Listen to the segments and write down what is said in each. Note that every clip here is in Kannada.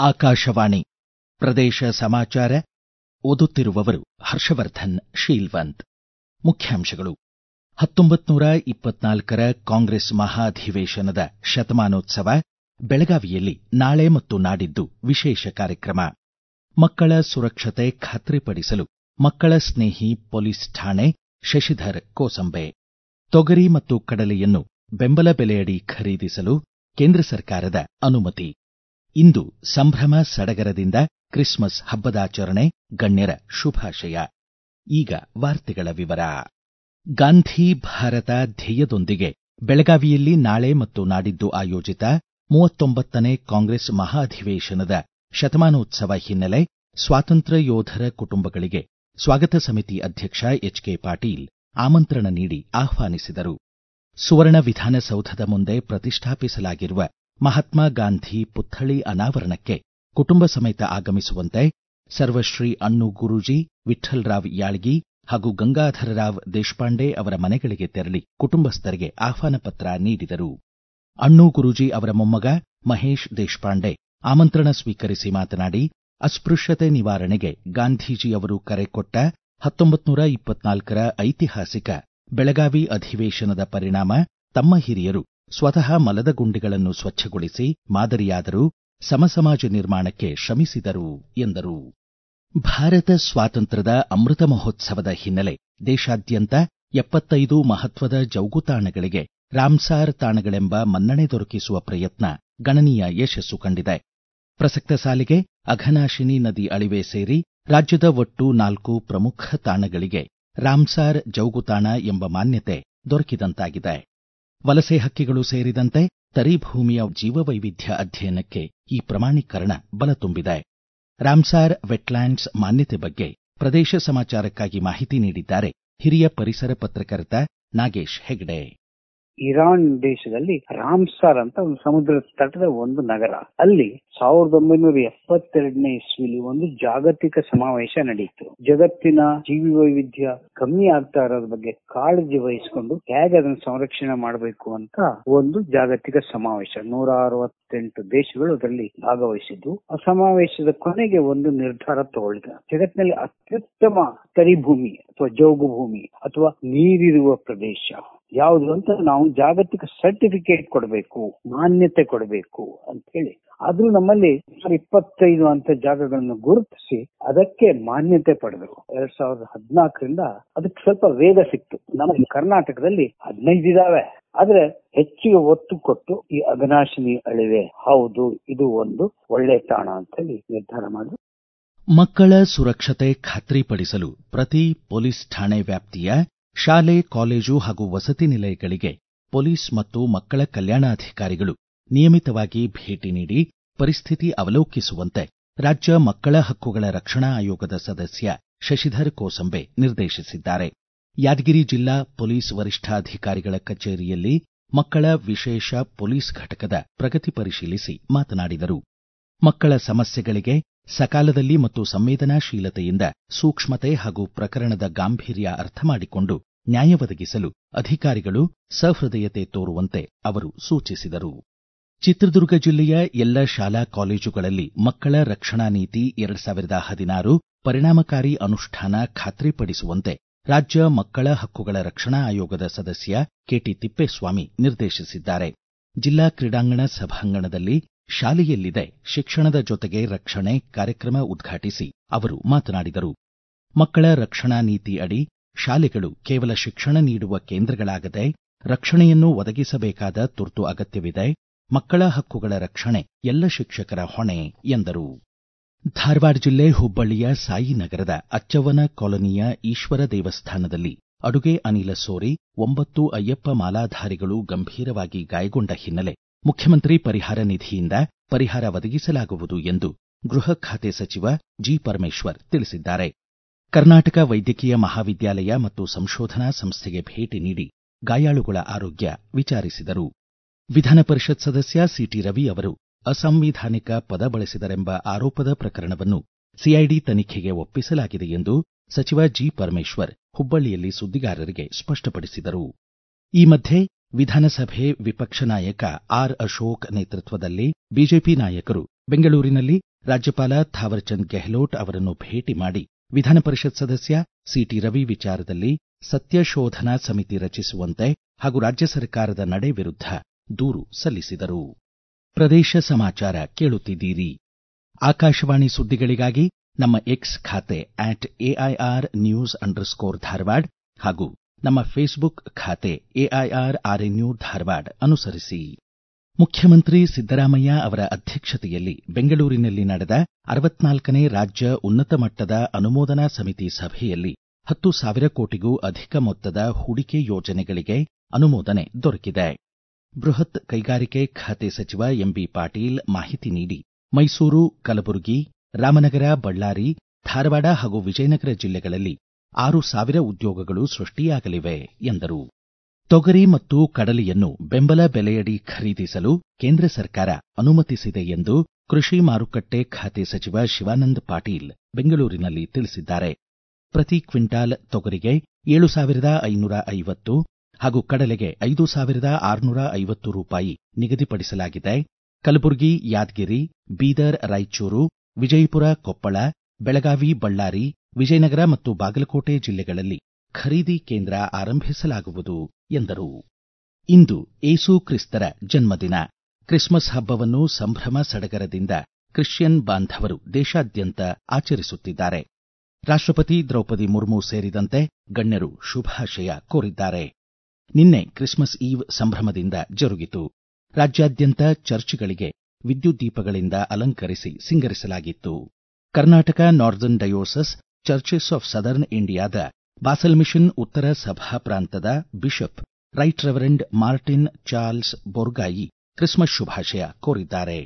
ಆಕಾಶವಾಣಿ ಪ್ರದೇಶ ಸಮಾಚಾರ ಓದುತ್ತಿರುವವರು ಹರ್ಷವರ್ಧನ್ ಶೀಲ್ವಂತ್ ಮುಖ್ಯಾಂಶಗಳು ಹತ್ತೊಂಬತ್ನೂರ ಇಪ್ಪತ್ನಾಲ್ಕರ ಕಾಂಗ್ರೆಸ್ ಮಹಾಧಿವೇಶನದ ಶತಮಾನೋತ್ಸವ ಬೆಳಗಾವಿಯಲ್ಲಿ ನಾಳೆ ಮತ್ತು ನಾಡಿದ್ದು ವಿಶೇಷ ಕಾರ್ಯಕ್ರಮ ಮಕ್ಕಳ ಸುರಕ್ಷತೆ ಖಾತ್ರಿಪಡಿಸಲು ಮಕ್ಕಳ ಸ್ನೇಹಿ ಪೊಲೀಸ್ ಠಾಣೆ ಶಶಿಧರ್ ಕೋಸಂಬೆ ತೊಗರಿ ಮತ್ತು ಕಡಲೆಯನ್ನು ಬೆಂಬಲ ಬೆಲೆಯಡಿ ಖರೀದಿಸಲು ಕೇಂದ್ರ ಸರ್ಕಾರದ ಅನುಮತಿ ಇಂದು ಸಂಭ್ರಮ ಸಡಗರದಿಂದ ಕ್ರಿಸ್ಮಸ್ ಹಬ್ಬದಾಚರಣೆ ಗಣ್ಯರ ಶುಭಾಶಯ ಈಗ ವಾರ್ತೆಗಳ ವಿವರ ಗಾಂಧಿ ಭಾರತ ಧ್ಯೇಯದೊಂದಿಗೆ ಬೆಳಗಾವಿಯಲ್ಲಿ ನಾಳೆ ಮತ್ತು ನಾಡಿದ್ದು ಆಯೋಜಿತ ಮೂವತ್ತೊಂಬತ್ತನೇ ಕಾಂಗ್ರೆಸ್ ಮಹಾಧಿವೇಶನದ ಶತಮಾನೋತ್ಸವ ಹಿನ್ನೆಲೆ ಸ್ವಾತಂತ್ರ್ಯ ಯೋಧರ ಕುಟುಂಬಗಳಿಗೆ ಸ್ವಾಗತ ಸಮಿತಿ ಅಧ್ಯಕ್ಷ ಎಚ್ಕೆ ಪಾಟೀಲ್ ಆಮಂತ್ರಣ ನೀಡಿ ಆಹ್ವಾನಿಸಿದರು ಸುವರ್ಣ ವಿಧಾನಸೌಧದ ಮುಂದೆ ಪ್ರತಿಷ್ಠಾಪಿಸಲಾಗಿರುವ ಮಹಾತ್ಮ ಗಾಂಧಿ ಪುತ್ಥಳಿ ಅನಾವರಣಕ್ಕೆ ಕುಟುಂಬ ಸಮೇತ ಆಗಮಿಸುವಂತೆ ಸರ್ವಶ್ರೀ ಅಣ್ಣು ಗುರೂಜಿ ವಿಠ್ಠಲರಾವ್ ಯಾಳ್ಗಿ ಹಾಗೂ ಗಂಗಾಧರರಾವ್ ದೇಶಪಾಂಡೆ ಅವರ ಮನೆಗಳಿಗೆ ತೆರಳಿ ಕುಟುಂಬಸ್ಥರಿಗೆ ಆಹ್ವಾನ ಪತ್ರ ನೀಡಿದರು ಅಣ್ಣು ಗುರೂಜಿ ಅವರ ಮೊಮ್ಮಗ ಮಹೇಶ್ ದೇಶಪಾಂಡೆ ಆಮಂತ್ರಣ ಸ್ವೀಕರಿಸಿ ಮಾತನಾಡಿ ಅಸ್ಪೃಶ್ಯತೆ ನಿವಾರಣೆಗೆ ಗಾಂಧೀಜಿ ಅವರು ಕರೆ ಕೊಟ್ಟ ಹತ್ತೊಂಬತ್ನೂರ ಇಪ್ಪತ್ನಾಲ್ಕರ ಐತಿಹಾಸಿಕ ಬೆಳಗಾವಿ ಅಧಿವೇಶನದ ಪರಿಣಾಮ ತಮ್ಮ ಹಿರಿಯರು ಸ್ವತಃ ಮಲದ ಗುಂಡಿಗಳನ್ನು ಸ್ವಚ್ಛಗೊಳಿಸಿ ಮಾದರಿಯಾದರು ಸಮಸಮಾಜ ನಿರ್ಮಾಣಕ್ಕೆ ಶ್ರಮಿಸಿದರು ಎಂದರು ಭಾರತ ಸ್ವಾತಂತ್ರ್ಯದ ಅಮೃತ ಮಹೋತ್ಸವದ ಹಿನ್ನೆಲೆ ದೇಶಾದ್ಯಂತ ಎಪ್ಪತ್ತೈದು ಮಹತ್ವದ ಜೌಗುತಾಣಗಳಿಗೆ ರಾಮ್ಸಾರ್ ತಾಣಗಳೆಂಬ ಮನ್ನಣೆ ದೊರಕಿಸುವ ಪ್ರಯತ್ನ ಗಣನೀಯ ಯಶಸ್ಸು ಕಂಡಿದೆ ಪ್ರಸಕ್ತ ಸಾಲಿಗೆ ಅಘನಾಶಿನಿ ನದಿ ಅಳಿವೆ ಸೇರಿ ರಾಜ್ಯದ ಒಟ್ಟು ನಾಲ್ಕು ಪ್ರಮುಖ ತಾಣಗಳಿಗೆ ರಾಮ್ಸಾರ್ ಜೌಗುತಾಣ ಎಂಬ ಮಾನ್ಯತೆ ದೊರಕಿದಂತಾಗಿದೆ ವಲಸೆ ಹಕ್ಕಿಗಳು ಸೇರಿದಂತೆ ತರಿಭೂಮಿಯ ಜೀವವೈವಿಧ್ಯ ಅಧ್ಯಯನಕ್ಕೆ ಈ ಪ್ರಮಾಣೀಕರಣ ಬಲ ತುಂಬಿದೆ ರಾಮ್ಸಾರ್ ವೆಟ್ಲ್ಯಾಂಡ್ಸ್ ಮಾನ್ಯತೆ ಬಗ್ಗೆ ಪ್ರದೇಶ ಸಮಾಚಾರಕ್ಕಾಗಿ ಮಾಹಿತಿ ನೀಡಿದ್ದಾರೆ ಹಿರಿಯ ಪರಿಸರ ಪತ್ರಕರ್ತ ನಾಗೇಶ್ ಹೆಗ್ಡೆ ಇರಾನ್ ದೇಶದಲ್ಲಿ ರಾಮ್ಸಾರ್ ಅಂತ ಒಂದು ಸಮುದ್ರ ತಟದ ಒಂದು ನಗರ ಅಲ್ಲಿ ಸಾವಿರದ ಒಂಬೈನೂರ ಎಪ್ಪತ್ತೆರಡನೇ ಇಸ್ವಿಲಿ ಒಂದು ಜಾಗತಿಕ ಸಮಾವೇಶ ನಡೆಯಿತು ಜಗತ್ತಿನ ಜೀವಿ ವೈವಿಧ್ಯ ಕಮ್ಮಿ ಆಗ್ತಾ ಇರೋದ್ರ ಬಗ್ಗೆ ಕಾಳಜಿ ವಹಿಸಿಕೊಂಡು ಹೇಗೆ ಅದನ್ನು ಸಂರಕ್ಷಣೆ ಮಾಡಬೇಕು ಅಂತ ಒಂದು ಜಾಗತಿಕ ಸಮಾವೇಶ ನೂರ ಅರವತ್ತೆಂಟು ದೇಶಗಳು ಅದರಲ್ಲಿ ಭಾಗವಹಿಸಿದ್ದು ಆ ಸಮಾವೇಶದ ಕೊನೆಗೆ ಒಂದು ನಿರ್ಧಾರ ತಗೊಳ್ಳಿದ ಜಗತ್ತಿನಲ್ಲಿ ಅತ್ಯುತ್ತಮ ತರಿಭೂಮಿ ಅಥವಾ ಜೌಗು ಭೂಮಿ ಅಥವಾ ನೀರಿರುವ ಪ್ರದೇಶ ಯಾವುದು ಅಂತ ನಾವು ಜಾಗತಿಕ ಸರ್ಟಿಫಿಕೇಟ್ ಕೊಡಬೇಕು ಮಾನ್ಯತೆ ಕೊಡಬೇಕು ಅಂತ ಹೇಳಿ ಆದ್ರೂ ನಮ್ಮಲ್ಲಿ ಇಪ್ಪತ್ತೈದು ಅಂತ ಜಾಗಗಳನ್ನು ಗುರುತಿಸಿ ಅದಕ್ಕೆ ಮಾನ್ಯತೆ ಪಡೆದರು ಎರಡ್ ಸಾವಿರದ ಹದಿನಾಲ್ಕರಿಂದ ಅದಕ್ಕೆ ಸ್ವಲ್ಪ ವೇಗ ಸಿಕ್ತು ನಮ್ಮ ಕರ್ನಾಟಕದಲ್ಲಿ ಹದಿನೈದು ಇದಾವೆ ಆದ್ರೆ ಹೆಚ್ಚಿಗೆ ಒತ್ತು ಕೊಟ್ಟು ಈ ಅಘನಾಶಿನಿ ಅಳಿವೆ ಹೌದು ಇದು ಒಂದು ಒಳ್ಳೆ ತಾಣ ಅಂತ ಹೇಳಿ ನಿರ್ಧಾರ ಮಾಡಿದ್ರು ಮಕ್ಕಳ ಸುರಕ್ಷತೆ ಖಾತ್ರಿಪಡಿಸಲು ಪ್ರತಿ ಪೊಲೀಸ್ ಠಾಣೆ ವ್ಯಾಪ್ತಿಯ ಶಾಲೆ ಕಾಲೇಜು ಹಾಗೂ ವಸತಿ ನಿಲಯಗಳಿಗೆ ಪೊಲೀಸ್ ಮತ್ತು ಮಕ್ಕಳ ಕಲ್ಯಾಣಾಧಿಕಾರಿಗಳು ನಿಯಮಿತವಾಗಿ ಭೇಟಿ ನೀಡಿ ಪರಿಸ್ಥಿತಿ ಅವಲೋಕಿಸುವಂತೆ ರಾಜ್ಯ ಮಕ್ಕಳ ಹಕ್ಕುಗಳ ರಕ್ಷಣಾ ಆಯೋಗದ ಸದಸ್ಯ ಶಶಿಧರ್ ಕೋಸಂಬೆ ನಿರ್ದೇಶಿಸಿದ್ದಾರೆ ಯಾದಗಿರಿ ಜಿಲ್ಲಾ ಪೊಲೀಸ್ ವರಿಷ್ಠಾಧಿಕಾರಿಗಳ ಕಚೇರಿಯಲ್ಲಿ ಮಕ್ಕಳ ವಿಶೇಷ ಪೊಲೀಸ್ ಘಟಕದ ಪ್ರಗತಿ ಪರಿಶೀಲಿಸಿ ಮಾತನಾಡಿದರು ಮಕ್ಕಳ ಸಮಸ್ಯೆಗಳಿಗೆ ಸಕಾಲದಲ್ಲಿ ಮತ್ತು ಸಂವೇದನಾಶೀಲತೆಯಿಂದ ಸೂಕ್ಷ್ಮತೆ ಹಾಗೂ ಪ್ರಕರಣದ ಗಾಂಭೀರ್ಯ ಅರ್ಥ ಮಾಡಿಕೊಂಡು ನ್ಯಾಯ ಒದಗಿಸಲು ಅಧಿಕಾರಿಗಳು ಸಹೃದಯತೆ ತೋರುವಂತೆ ಅವರು ಸೂಚಿಸಿದರು ಚಿತ್ರದುರ್ಗ ಜಿಲ್ಲೆಯ ಎಲ್ಲ ಶಾಲಾ ಕಾಲೇಜುಗಳಲ್ಲಿ ಮಕ್ಕಳ ರಕ್ಷಣಾ ನೀತಿ ಎರಡ್ ಸಾವಿರದ ಹದಿನಾರು ಪರಿಣಾಮಕಾರಿ ಅನುಷ್ಠಾನ ಖಾತ್ರಿಪಡಿಸುವಂತೆ ರಾಜ್ಯ ಮಕ್ಕಳ ಹಕ್ಕುಗಳ ರಕ್ಷಣಾ ಆಯೋಗದ ಸದಸ್ಯ ಕೆಟಿ ತಿಪ್ಪೇಸ್ವಾಮಿ ನಿರ್ದೇಶಿಸಿದ್ದಾರೆ ಜಿಲ್ಲಾ ಕ್ರೀಡಾಂಗಣ ಸಭಾಂಗಣದಲ್ಲಿ ಶಾಲೆಯಲ್ಲಿದೆ ಶಿಕ್ಷಣದ ಜೊತೆಗೆ ರಕ್ಷಣೆ ಕಾರ್ಯಕ್ರಮ ಉದ್ಘಾಟಿಸಿ ಅವರು ಮಾತನಾಡಿದರು ಮಕ್ಕಳ ರಕ್ಷಣಾ ನೀತಿ ಅಡಿ ಶಾಲೆಗಳು ಕೇವಲ ಶಿಕ್ಷಣ ನೀಡುವ ಕೇಂದ್ರಗಳಾಗದೆ ರಕ್ಷಣೆಯನ್ನು ಒದಗಿಸಬೇಕಾದ ತುರ್ತು ಅಗತ್ಯವಿದೆ ಮಕ್ಕಳ ಹಕ್ಕುಗಳ ರಕ್ಷಣೆ ಎಲ್ಲ ಶಿಕ್ಷಕರ ಹೊಣೆ ಎಂದರು ಧಾರವಾಡ ಜಿಲ್ಲೆ ಹುಬ್ಬಳ್ಳಿಯ ಸಾಯಿನಗರದ ಅಚ್ಚವ್ವನ ಕಾಲೋನಿಯ ಈಶ್ವರ ದೇವಸ್ಥಾನದಲ್ಲಿ ಅಡುಗೆ ಅನಿಲ ಸೋರಿ ಒಂಬತ್ತು ಅಯ್ಯಪ್ಪ ಮಾಲಾಧಾರಿಗಳು ಗಂಭೀರವಾಗಿ ಗಾಯಗೊಂಡ ಹಿನ್ನೆಲೆ ಮುಖ್ಯಮಂತ್ರಿ ಪರಿಹಾರ ನಿಧಿಯಿಂದ ಪರಿಹಾರ ಒದಗಿಸಲಾಗುವುದು ಎಂದು ಗೃಹ ಖಾತೆ ಸಚಿವ ಜಿ ಪರಮೇಶ್ವರ್ ತಿಳಿಸಿದ್ದಾರೆ ಕರ್ನಾಟಕ ವೈದ್ಯಕೀಯ ಮಹಾವಿದ್ಯಾಲಯ ಮತ್ತು ಸಂಶೋಧನಾ ಸಂಸ್ಥೆಗೆ ಭೇಟಿ ನೀಡಿ ಗಾಯಾಳುಗಳ ಆರೋಗ್ಯ ವಿಚಾರಿಸಿದರು ವಿಧಾನ ಪರಿಷತ್ ಸದಸ್ಯ ಸಿಟಿ ರವಿ ಅವರು ಅಸಂವಿಧಾನಿಕ ಪದ ಬಳಸಿದರೆಂಬ ಆರೋಪದ ಪ್ರಕರಣವನ್ನು ಸಿಐಡಿ ತನಿಖೆಗೆ ಒಪ್ಪಿಸಲಾಗಿದೆ ಎಂದು ಸಚಿವ ಜಿ ಪರಮೇಶ್ವರ್ ಹುಬ್ಬಳ್ಳಿಯಲ್ಲಿ ಸುದ್ದಿಗಾರರಿಗೆ ಸ್ಪಷ್ಟಪಡಿಸಿದರು ಈ ಮಧ್ಯೆ ವಿಧಾನಸಭೆ ವಿಪಕ್ಷ ನಾಯಕ ಆರ್ ಅಶೋಕ್ ನೇತೃತ್ವದಲ್ಲಿ ಬಿಜೆಪಿ ನಾಯಕರು ಬೆಂಗಳೂರಿನಲ್ಲಿ ರಾಜ್ಯಪಾಲ ಥಾವರ್ಚಂದ್ ಗೆಹ್ಲೋಟ್ ಅವರನ್ನು ಭೇಟಿ ಮಾಡಿ ವಿಧಾನ ಪರಿಷತ್ ಸದಸ್ಯ ಸಿಟಿ ರವಿ ವಿಚಾರದಲ್ಲಿ ಸತ್ಯಶೋಧನಾ ಸಮಿತಿ ರಚಿಸುವಂತೆ ಹಾಗೂ ರಾಜ್ಯ ಸರ್ಕಾರದ ನಡೆ ವಿರುದ್ಧ ದೂರು ಸಲ್ಲಿಸಿದರು ಪ್ರದೇಶ ಸಮಾಚಾರ ಕೇಳುತ್ತಿದ್ದೀರಿ ಆಕಾಶವಾಣಿ ಸುದ್ದಿಗಳಿಗಾಗಿ ನಮ್ಮ ಎಕ್ಸ್ ಖಾತೆ at AIR news underscore Dharwad ಹಾಗೂ ನಮ್ಮ ಫೇಸ್ಬುಕ್ ಖಾತೆ ಎಐಆರ್ ಆರ್ಎನ್ಯು ಧಾರವಾಡ್ ಅನುಸರಿಸಿ ಮುಖ್ಯಮಂತ್ರಿ ಸಿದ್ದರಾಮಯ್ಯ ಅವರ ಅಧ್ಯಕ್ಷತೆಯಲ್ಲಿ ಬೆಂಗಳೂರಿನಲ್ಲಿ ನಡೆದ ಅರವತ್ನಾಲ್ಕನೇ ರಾಜ್ಯ ಉನ್ನತ ಮಟ್ಟದ ಅನುಮೋದನಾ ಸಮಿತಿ ಸಭೆಯಲ್ಲಿ ಹತ್ತು ಸಾವಿರ ಕೋಟಿಗೂ ಅಧಿಕ ಮೊತ್ತದ ಹೂಡಿಕೆ ಯೋಜನೆಗಳಿಗೆ ಅನುಮೋದನೆ ದೊರಕಿದೆ ಬೃಹತ್ ಕೈಗಾರಿಕೆ ಖಾತೆ ಸಚಿವ ಎಂಬಿ ಪಾಟೀಲ್ ಮಾಹಿತಿ ನೀಡಿ ಮೈಸೂರು ಕಲಬುರಗಿ ರಾಮನಗರ ಬಳ್ಳಾರಿ ಧಾರವಾಡ ಹಾಗೂ ವಿಜಯನಗರ ಜಿಲ್ಲೆಗಳಲ್ಲಿ ಆರು ಸಾವಿರ ಉದ್ಯೋಗಗಳು ಸೃಷ್ಟಿಯಾಗಲಿವೆ ಎಂದರು ತೊಗರಿ ಮತ್ತು ಕಡಲೆಯನ್ನು ಬೆಂಬಲ ಬೆಲೆಯಡಿ ಖರೀದಿಸಲು ಕೇಂದ್ರ ಸರ್ಕಾರ ಅನುಮತಿಸಿದೆ ಎಂದು ಕೃಷಿ ಮಾರುಕಟ್ಟೆ ಖಾತೆ ಸಚಿವ ಶಿವಾನಂದ ಪಾಟೀಲ್ ಬೆಂಗಳೂರಿನಲ್ಲಿ ತಿಳಿಸಿದ್ದಾರೆ ಪ್ರತಿ ಕ್ವಿಂಟಾಲ್ ತೊಗರಿಗೆ ಏಳು ಸಾವಿರದ ಐನೂರ ಐವತ್ತು ಹಾಗೂ ಕಡಲೆಗೆ ಐದು ಸಾವಿರದ ಆರುನೂರ ಐವತ್ತು ರೂಪಾಯಿ ನಿಗದಿಪಡಿಸಲಾಗಿದೆ ಕಲಬುರಗಿ ಯಾದಗಿರಿ ಬೀದರ್ ರಾಯಚೂರು ವಿಜಯಪುರ ಕೊಪ್ಪಳ ಬೆಳಗಾವಿ ಬಳ್ಳಾರಿ ವಿಜಯನಗರ ಮತ್ತು ಬಾಗಲಕೋಟೆ ಜಿಲ್ಲೆಗಳಲ್ಲಿ ಖರೀದಿ ಕೇಂದ್ರ ಆರಂಭಿಸಲಾಗುವುದು ಎಂದರು ಇಂದು ಏಸು ಕ್ರಿಸ್ತರ ಜನ್ಮದಿನ ಕ್ರಿಸ್ಮಸ್ ಹಬ್ಬವನ್ನು ಸಂಭ್ರಮ ಸಡಗರದಿಂದ ಕ್ರಿಶ್ಚಿಯನ್ ಬಾಂಧವರು ದೇಶಾದ್ಯಂತ ಆಚರಿಸುತ್ತಿದ್ದಾರೆ ರಾಷ್ಟ್ರಪತಿ ದ್ರೌಪದಿ ಮುರ್ಮು ಸೇರಿದಂತೆ ಗಣ್ಯರು ಶುಭಾಶಯ ಕೋರಿದ್ದಾರೆ ನಿನ್ನೆ ಕ್ರಿಸ್ಮಸ್ ಈವ್ ಸಂಭ್ರಮದಿಂದ ಜರುಗಿತು ರಾಜ್ಯಾದ್ಯಂತ ಚರ್ಚ್ಗಳಿಗೆ ವಿದ್ಯುತ್ ದೀಪಗಳಿಂದ ಅಲಂಕರಿಸಿ ಸಿಂಗರಿಸಲಾಗಿತ್ತು Karnataka northern diocese churches of southern ಇಂಡಿಯಾದ ಬಾಸಲ್ ಮಿಷನ್ ಉತ್ತರ ಸಭಾ ಪ್ರಾಂತದ bishop right reverend Martin Charles Borgai Christmas ಶುಭಾಶಯ ಕೋರಿದ್ದಾರೆ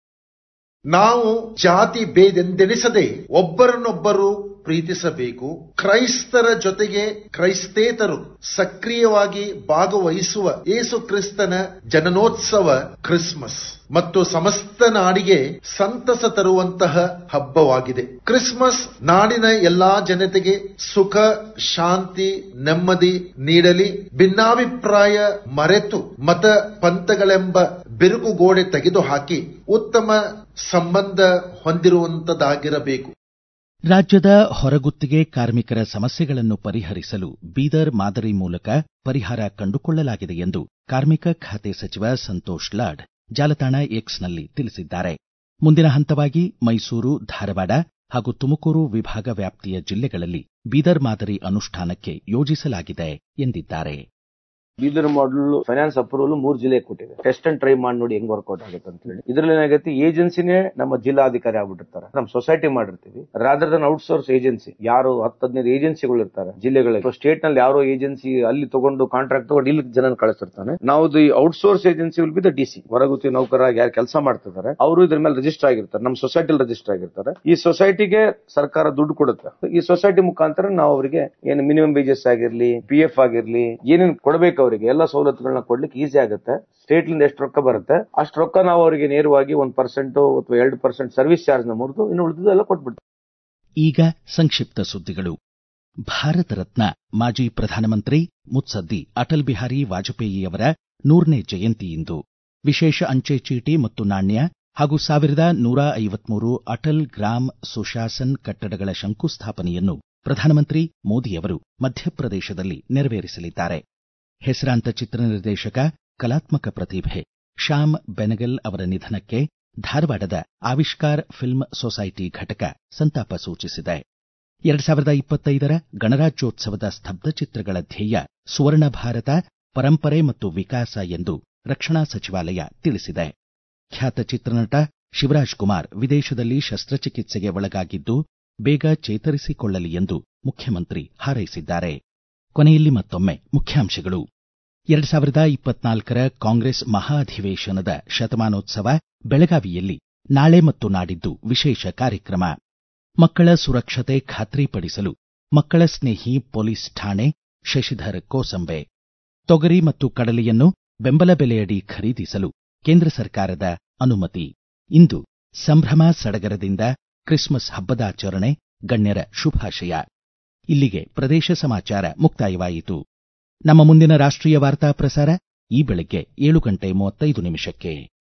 ನಾವು ಜಾತಿ ಭೇದೆಂದೆನಿಸದೆ ಒಬ್ಬರನ್ನೊಬ್ಬರು ಪ್ರೀತಿಸಬೇಕು ಕ್ರೈಸ್ತರ ಜೊತೆಗೆ ಕ್ರೈಸ್ತೇತರು ಸಕ್ರಿಯವಾಗಿ ಭಾಗವಹಿಸುವ ಏಸು ಕ್ರಿಸ್ತನ ಜನನೋತ್ಸವ ಕ್ರಿಸ್ಮಸ್ ಮತ್ತು ಸಮಸ್ತ ನಾಡಿಗೆ ಸಂತಸ ತರುವಂತಹ ಹಬ್ಬವಾಗಿದೆ ಕ್ರಿಸ್ಮಸ್ ನಾಡಿನ ಎಲ್ಲಾ ಜನತೆಗೆ ಸುಖ ಶಾಂತಿ ನೆಮ್ಮದಿ ನೀಡಲಿ ಭಿನ್ನಾಭಿಪ್ರಾಯ ಮರೆತು ಮತ ಪಂಥಗಳೆಂಬ ಬಿರುಕುಗೋಡೆ ತೆಗೆದುಹಾಕಿ ಉತ್ತಮ ಸಂಬಂಧ ಹೊಂದಿರುವಂತದ್ದಾಗಿರಬೇಕು ರಾಜ್ಯದ ಹೊರಗುತ್ತಿಗೆ ಕಾರ್ಮಿಕರ ಸಮಸ್ಯೆಗಳನ್ನು ಪರಿಹರಿಸಲು ಬೀದರ್ ಮಾದರಿ ಮೂಲಕ ಪರಿಹಾರ ಕಂಡುಕೊಳ್ಳಲಾಗಿದೆ ಎಂದು ಕಾರ್ಮಿಕ ಖಾತೆ ಸಚಿವ ಸಂತೋಷ್ ಲಾಡ್ ಜಾಲತಾಣ ಎಕ್ಸ್ನಲ್ಲಿ ತಿಳಿಸಿದ್ದಾರೆ ಮುಂದಿನ ಹಂತವಾಗಿ ಮೈಸೂರು ಧಾರವಾಡ ಹಾಗೂ ತುಮಕೂರು ವಿಭಾಗ ವ್ಯಾಪ್ತಿಯ ಜಿಲ್ಲೆಗಳಲ್ಲಿ ಬೀದರ್ ಮಾದರಿ ಅನುಷ್ಠಾನಕ್ಕೆ ಯೋಜಿಸಲಾಗಿದೆ ಎಂದಿದ್ದಾರೆ ಬೀದರ್ ಮಾಡಲ್ ಫೈನಾನ್ಸ್ ಅಪ್ರೂವಲ್ ಮೂರ್ ಜಿಲ್ಲೆಗೆ ಕೊಟ್ಟಿದೆ ಟೆಸ್ಟ್ ಅಂಡ್ ಟ್ರೈ ಮಾಡಿ ನೋಡಿ ಹೆಂಗ್ ವರ್ಕೌಟ್ ಆಗುತ್ತೆ ಅಂತ ಹೇಳಿ ಇದ್ರಲ್ಲಿ ಏನಾಗೈತಿ ಏಜೆನ್ಸಿನೇ ನಮ್ಮ ಜಿಲ್ಲಾಧಿಕಾರಿ ಆಗ್ಬಿಟ್ಟಿರ್ತಾರೆ ನಮ್ಮ ಸೊಸೈಟಿ ಮಾಡಿರ್ತೀವಿ ರಾದರ್ ದನ್ ಔಟ್ಸೋರ್ಸ್ ಏಜೆನ್ಸಿ ಯಾರು ಹತ್ತು ಹದಿನೈದು ಏಜೆನ್ಸಿಗಳು ಇರ್ತಾರೆ ಜಿಲ್ಲೆಗಳಿಗೆ ಸ್ಟೇಟ್ ನಲ್ಲಿ ಯಾರೋ ಏಜೆನ್ಸಿ ಅಲ್ಲಿ ತಗೊಂಡು ಕಾಂಟ್ರಾಕ್ಟ್ ತಗೊಂಡು ಇಲ್ಲಿ ಜನ ಕಳಿಸಿರ್ತಾನೆ ನಾವು ಈ outsource agency will be the D C ಹೊರಗುತ್ತಿ ನೌಕರ ಯಾರು ಕೆಲಸ ಮಾಡ್ತಿದ್ದಾರೆ ಅವರು ಇದ್ರ ಮೇಲೆ ರಿಜಿಸ್ಟರ್ ಆಗಿರ್ತಾರೆ ನಮ್ಮ ಸೊಸೈಟಿ ರಿಜಿಸ್ಟರ್ ಆಗಿರ್ತಾರೆ ಈ ಸೊಸೈಟಿಗೆ ಸರ್ಕಾರ ದುಡ್ಡು ಕೊಡುತ್ತೆ ಈ ಸೊಸೈಟಿ ಮುಖಾಂತರ ನಾವು ಅವರಿಗೆ ಏನು ಮಿನಿಮಮ್ ವೇಜಸ್ ಆಗಿರ್ಲಿ ಪಿ ಎಫ್ ಆಗಿರ್ಲಿ ಏನೇನು ಕೊಡಬೇಕು ಅವರಿಗೆ ಎಲ್ಲ ಸವಲತ್ತುಗಳನ್ನ ಕೊಡ್ಲಿಕ್ಕೆ ಈಸಿ ಆಗುತ್ತೆ ಸ್ಟೇಟ್ ಲಿಂದ ಎಷ್ಟು ರೊಕ್ಕ ಬರುತ್ತೆ ಅಷ್ಟು ರೊಕ್ಕ ನಾವು ಅವರಿಗೆ ನೇರವಾಗಿ ಒಂದ್ ಪರ್ಸೆಂಟ್ ಅಥವಾ ಎರಡು ಪರ್ಸೆಂಟ್ ಸರ್ವಿಸ್ ಚಾರ್ಜ್ ನ ಮುರಿದು ಇನ್ನು ಉಳಿದಿದ್ದು ಎಲ್ಲ ಕೊಟ್ಬಿಡ್ತೀವಿ ಈಗ ಸಂಕ್ಷಿಪ್ತ ಸುದ್ದಿಗಳು ಭಾರತ ರತ್ನ ಮಾಜಿ ಪ್ರಧಾನಮಂತ್ರಿ ಮುತ್ಸದ್ದಿ ಅಟಲ್ ಬಿಹಾರಿ ವಾಜಪೇಯಿಯವರ ನೂರನೇ ಜಯಂತಿ ಇಂದು ವಿಶೇಷ ಅಂಚೆ ಚೀಟಿ ಮತ್ತು ನಾಣ್ಯ ಹಾಗೂ ಸಾವಿರದ ನೂರ ಐವತ್ಮೂರು ಅಟಲ್ ಗ್ರಾಮ್ ಸುಶಾಸನ್ ಕಟ್ಟಡಗಳ ಶಂಕುಸ್ಥಾಪನೆಯನ್ನು ಪ್ರಧಾನಮಂತ್ರಿ ಮೋದಿಯವರು ಮಧ್ಯಪ್ರದೇಶದಲ್ಲಿ ನೆರವೇರಿಸಲಿದ್ದಾರೆ ಹೆಸರಾಂತ ಚಿತ್ರ ನಿರ್ದೇಶಕ ಕಲಾತ್ಮಕ ಪ್ರತಿಭೆ ಶ್ಯಾಮ್ ಬೆನಗಲ್ ಅವರ ನಿಧನಕ್ಕೆ ಧಾರವಾಡದ ಆವಿಷ್ಕಾರ್ ಫಿಲ್ಮ್ ಸೊಸೈಟಿ ಘಟಕ ಸಂತಾಪ ಸೂಚಿಸಿದೆ ಎರಡ್ ಸಾವಿರದ ಇಪ್ಪತ್ತೈದರ ಗಣರಾಜ್ಯೋತ್ಸವದ ಸ್ತಬ್ಧ ಚಿತ್ರಗಳ ಧ್ಯೇಯ ಸುವರ್ಣ ಭಾರತ ಪರಂಪರೆ ಮತ್ತು ವಿಕಾಸ ಎಂದು ರಕ್ಷಣಾ ಸಚಿವಾಲಯ ತಿಳಿಸಿದೆ ಖ್ಯಾತ ಚಿತ್ರನಟ ಶಿವರಾಜ್ ಕುಮಾರ್ ವಿದೇಶದಲ್ಲಿ ಶಸ್ತ್ರಚಿಕಿತ್ಸೆಗೆ ಒಳಗಾಗಿದ್ದು ಬೇಗ ಚೇತರಿಸಿಕೊಳ್ಳಲಿ ಎಂದು ಮುಖ್ಯಮಂತ್ರಿ ಹಾರೈಸಿದ್ದಾರೆ ಕೊನೆಯಲ್ಲಿ ಮತ್ತೊಮ್ಮೆ ಮುಖ್ಯಾಂಶಗಳು ಎರಡ್ ಸಾವಿರದ ಇಪ್ಪತ್ನಾಲ್ಕರ ಕಾಂಗ್ರೆಸ್ ಮಹಾ ಅಧಿವೇಶನದ ಶತಮಾನೋತ್ಸವ ಬೆಳಗಾವಿಯಲ್ಲಿ ನಾಳೆ ಮತ್ತು ನಾಡಿದ್ದು ವಿಶೇಷ ಕಾರ್ಯಕ್ರಮ ಮಕ್ಕಳ ಸುರಕ್ಷತೆ ಖಾತ್ರಿಪಡಿಸಲು ಮಕ್ಕಳ ಸ್ನೇಹಿ ಪೊಲೀಸ್ ಠಾಣೆ ಶಶಿಧರ್ ಕೋಸಂಬೆ ತೊಗರಿ ಮತ್ತು ಕಡಲೆಯನ್ನು ಬೆಂಬಲ ಬೆಲೆಯಡಿ ಖರೀದಿಸಲು ಕೇಂದ್ರ ಸರ್ಕಾರದ ಅನುಮತಿ ಇಂದು ಸಂಭ್ರಮ ಸಡಗರದಿಂದ ಕ್ರಿಸ್ಮಸ್ ಹಬ್ಬದಾಚರಣೆ ಗಣ್ಯರ ಶುಭಾಶಯ ಇಲ್ಲಿಗೆ ಪ್ರದೇಶ ಸಮಾಚಾರ ಮುಕ್ತಾಯವಾಯಿತು ನಮ್ಮ ಮುಂದಿನ ರಾಷ್ಟ್ರೀಯ ವಾರ್ತಾ ಪ್ರಸಾರ ಈ ಬೆಳಗ್ಗೆ ಏಳು ಗಂಟೆ ಮೂವತ್ತೈದು ನಿಮಿಷಕ್ಕೆ